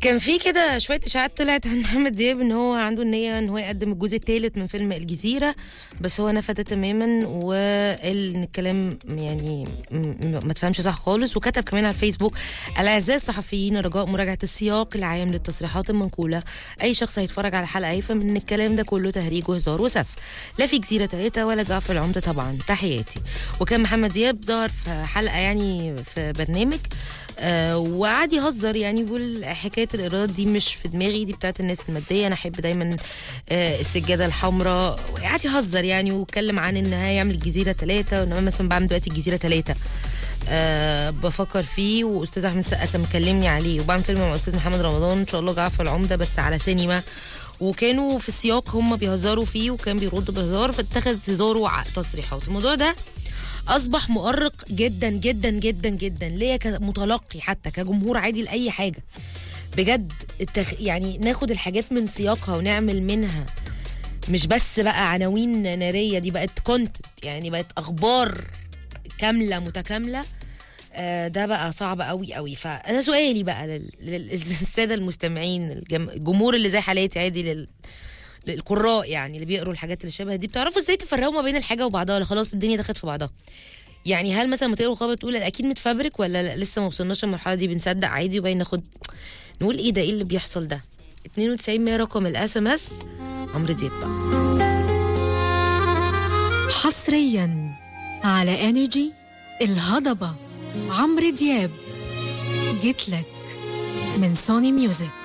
كان في كده شويه اشاعات طلعت عن محمد دياب ان هو عنده النيه ان هو يقدم الجزء الثالث من فيلم الجزيره بس هو نفى ده تماما وقال ان الكلام يعني م- م- ما تفهمش صح خالص وكتب كمان على الفيسبوك الاعزاء الصحفيين رجاء مراجعه السياق العام للتصريحات المنقوله اي شخص هيتفرج على الحلقه هيفهم ان الكلام ده كله تهريج وهزار وسف لا في جزيره ثلاثه ولا جعفر العمده طبعا تحياتي وكان محمد دياب ظهر في حلقه يعني في برنامج آه وقعد يهزر يعني بيقول حكايه الايرادات دي مش في دماغي دي بتاعت الناس الماديه انا احب دايما آه السجاده الحمراء قعد يهزر يعني واتكلم عن ان هيعمل جزيره ثلاثه وان انا مثلا بعمل دلوقتي الجزيره ثلاثه أه بفكر فيه واستاذ احمد سقا كان مكلمني عليه وبعمل فيلم مع استاذ محمد رمضان ان شاء الله جعفر العمده بس على سينما وكانوا في السياق هم بيهزروا فيه وكان بيردوا بهزار فاتخذت هزاره ع- تصريحات الموضوع ده اصبح مؤرق جدا جدا جدا جدا ليا كمتلقي حتى كجمهور عادي لاي حاجه بجد التخ... يعني ناخد الحاجات من سياقها ونعمل منها مش بس بقى عناوين ناريه دي بقت كونتنت يعني بقت اخبار كامله متكامله آه، ده بقى صعب قوي قوي فانا سؤالي بقى لل- لل- للساده المستمعين الجم- الجمهور اللي زي حالاتي عادي لل للقراء يعني اللي بيقروا الحاجات اللي شبه دي بتعرفوا ازاي تفرقوا ما بين الحاجه وبعضها ولا خلاص الدنيا دخلت في بعضها يعني هل مثلا لما تقروا خبر تقول لا، اكيد متفبرك ولا لا لسه ما وصلناش المرحله دي بنصدق عادي وباين ناخد نقول ايه ده ايه اللي بيحصل ده 92 100 رقم الاس ام اس عمرو دياب بقى حصريا على انرجي الهضبه عمرو دياب جيت لك من سوني ميوزك